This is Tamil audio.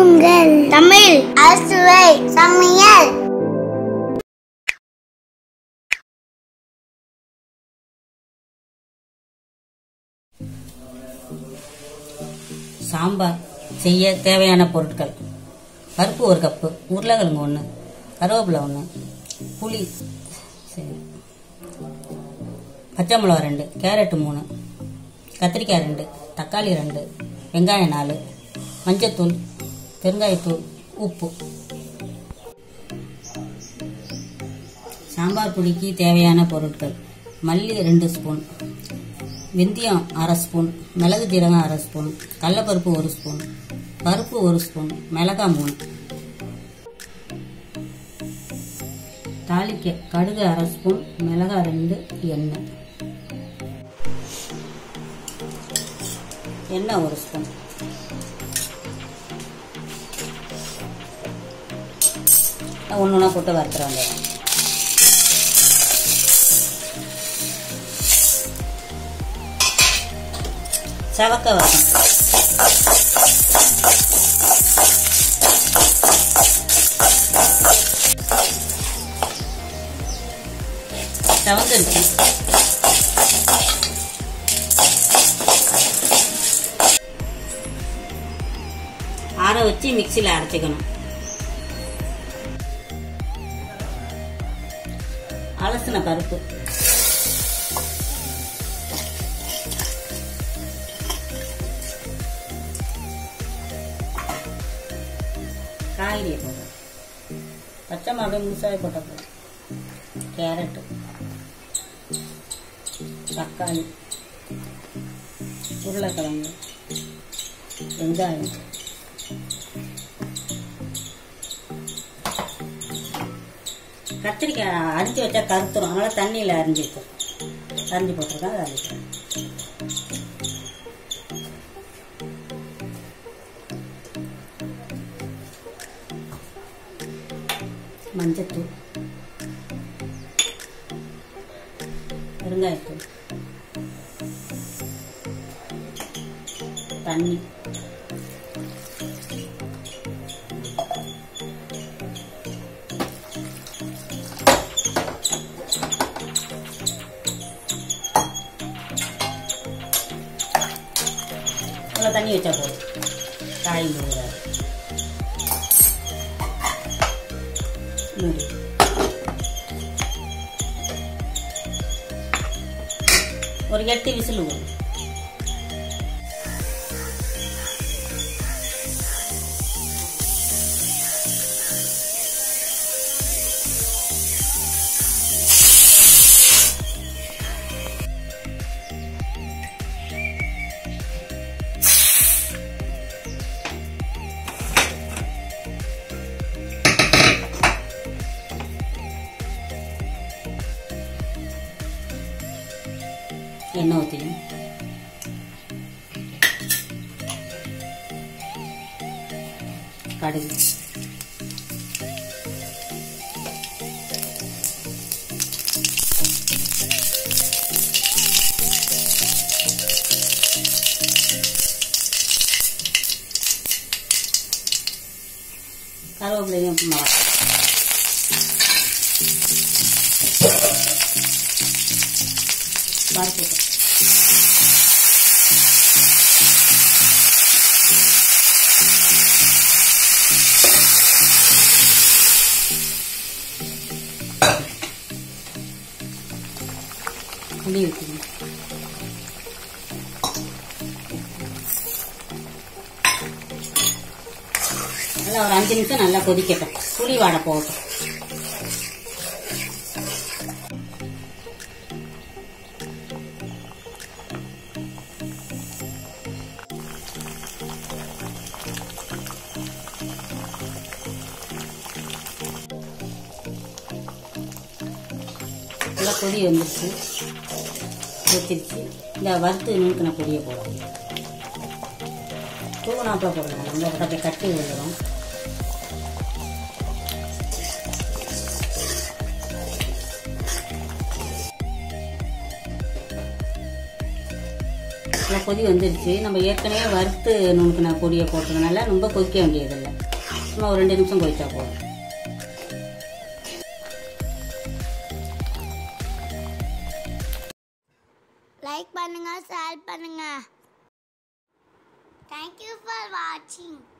உங்கள் தமிழ் அசுவை சமையல் சாம்பார் செய்ய தேவையான பொருட்கள் பருப்பு ஒரு கப்பு உருளைக்கிழங்கு ஒன்று கருவேப்பிலை ஒன்று புளி சரி பச்சை மிளகா ரெண்டு கேரட்டு மூணு கத்திரிக்காய் ரெண்டு தக்காளி ரெண்டு வெங்காயம் நாலு மஞ்சத்தூள் பெருங்காயத்தூள் உப்பு சாம்பார் பொடிக்கு தேவையான பொருட்கள் மல்லி ரெண்டு ஸ்பூன் வெந்தயம் அரை ஸ்பூன் மிளகு ஜீரகம் அரை ஸ்பூன் கடலப்பருப்பு ஒரு ஸ்பூன் பருப்பு ஒரு ஸ்பூன் மிளகாய் மூணு தாளிக்க கடுகு அரை ஸ்பூன் மிளகாய் ரெண்டு எண்ணெய் எண்ணெய் ஒரு ஸ்பூன் ஒன்று ஒன்றா போட்டு வறுத்துறாங்க செவக்க வைக்கணும் செவந்துருச்சு ஆற வச்சு மிக்சியில் அரைச்சிக்கணும் அலசின பருப்பு காய்கறியை போடுறோம் பச்சை மிளகாய் முழுசாவே போட்ட போதும் கேரட்டு தக்காளி உருளைக்கிழங்கு வெங்காயம் கத்திரிக்காய் அரிஞ்சு வச்சா கருத்துரும் அதனால தண்ணியில் அரிஞ்சு வைக்கும் அரிஞ்சு போட்டிருக்கேன் அதை அரிக்கிறேன் மஞ்சத்தூள் பெருங்காயத்தூள் தண்ணி இவ்வளோ தண்ணி வச்சா போதும் காய் ஊறாது மூடி ஒரு எட்டு விசில் வரும் எண்ணெய் ஊற்றிக்கணும் கடுகு கருவேப்பிலையும் மிளகா வறுத்து புளி ஊற்றிக்கணும் நல்லா ஒரு அஞ்சு நிமிஷம் நல்லா கொதிக்கட்டும் புளி வாடை போகட்டும் நல்லா கொதி வந்துருச்சு வச்சிருச்சு இந்த வறுத்து நுணுக்கின பொடியை போடும் தூவனாப்பில் போடணும் ரொம்ப போட்டால் போய் கட்டி விழுந்துடும் நல்லா கொதி வந்துருச்சு நம்ம ஏற்கனவே வறுத்து நுணுக்கின பொடியை போட்டதுனால ரொம்ப கொதிக்க வேண்டியதில்லை சும்மா ஒரு ரெண்டு நிமிஷம் கொதிச்சா போதும் லைக் பண்ணுங்க ஷேர் பண்ணுங்க தேங்க்யூ ஃபார் வாட்சிங்